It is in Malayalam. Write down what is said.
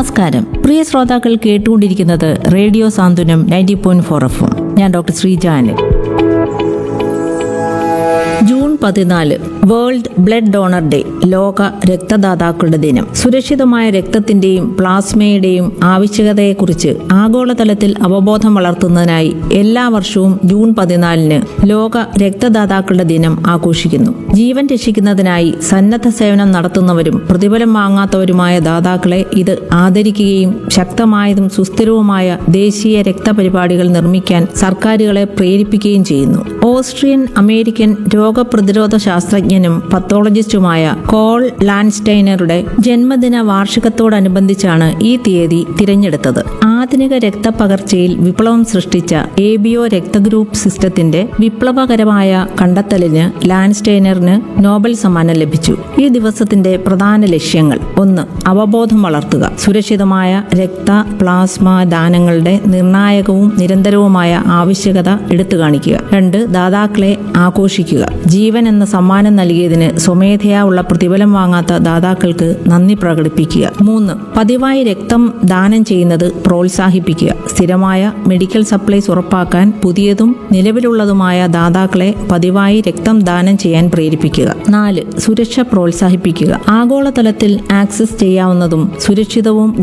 നമസ്കാരം പ്രിയ ശ്രോതാക്കൾ കേട്ടുകൊണ്ടിരിക്കുന്നത് radio Santhwanam ninety point four F ഞാൻ ഡോക്ടർ ശ്രീജാനൻ ജൂൺ പതിനാല് വേൾഡ് ബ്ലഡ് ഡോണർ ഡേ ലോക രക്തദാതാക്കളുടെ ദിനം സുരക്ഷിതമായ രക്തത്തിന്റെയും പ്ലാസ്മയുടെയും ആവശ്യകതയെക്കുറിച്ച് ആഗോളതലത്തിൽ അവബോധം വളർത്തുന്നതിനായി എല്ലാ വർഷവും ജൂൺ പതിനാലിന് ലോക രക്തദാതാക്കളുടെ ദിനം ആഘോഷിക്കുന്നു ജീവൻ രക്ഷിക്കുന്നതിനായി സന്നദ്ധ സേവനം നടത്തുന്നവരും പ്രതിഫലം വാങ്ങാത്തവരുമായ ദാതാക്കളെ ഇത് ആദരിക്കുകയും ശക്തമായതും സുസ്ഥിരവുമായ ദേശീയ രക്തപരിപാടികൾ നിർമ്മിക്കാൻ സർക്കാരുകളെ പ്രേരിപ്പിക്കുകയും ചെയ്യുന്നു ഓസ്ട്രിയൻ അമേരിക്കൻ രോഗപ്രതിരോധ ശാസ്ത്രജ്ഞനും പത്തോളജിസ്റ്റുമായ കോൾ ലാൻസ്റ്റൈനറുടെ ജന്മദിന വാർഷികത്തോടനുബന്ധിച്ചാണ് ഈ തീയതി തിരഞ്ഞെടുത്തത് ആധുനിക രക്തപകർച്ചയിൽ വിപ്ലവം സൃഷ്ടിച്ച എബിഒ രക്തഗ്രൂപ്പ് സിസ്റ്റത്തിന്റെ വിപ്ലവകരമായ കണ്ടെത്തലിന് ലാൻസ്റ്റൈനറിന് നോബൽ സമ്മാനം ലഭിച്ചു ഈ ദിവസത്തിന്റെ പ്രധാന ലക്ഷ്യങ്ങൾ ഒന്ന് അവബോധം വളർത്തുക സുരക്ഷിതമായ രക്ത പ്ലാസ്മ ദാനങ്ങളുടെ നിർണായകവും നിരന്തരവുമായ ആവശ്യകത എടുത്തു കാണിക്കുക രണ്ട് ദാതാക്കളെ ആഘോഷിക്കുക ജീവൻ എന്ന സമ്മാനം നൽകിയതിന് സ്വമേധയാ ഉള്ള പ്രതിഫലം വാങ്ങാത്ത ദാതാക്കൾക്ക് നന്ദി പ്രകടിപ്പിക്കുക മൂന്ന് പതിവായി രക്തം ദാനം ചെയ്യുന്നത് പ്രോത്സാഹിപ്പിക്കുക സ്ഥിരമായ മെഡിക്കൽ സപ്ലൈസ് ഉറപ്പാക്കാൻ പുതിയതും നിലവിലുള്ളതുമായ ദാതാക്കളെ പതിവായി രക്തം ദാനം ചെയ്യാൻ പ്രേരിപ്പിക്കുക നാല് സുരക്ഷ പ്രോത്സാഹിപ്പിക്കുക ആഗോളതലത്തിൽ ആക്സസ് ചെയ്യാവുന്നതും സുരക്ഷിതവും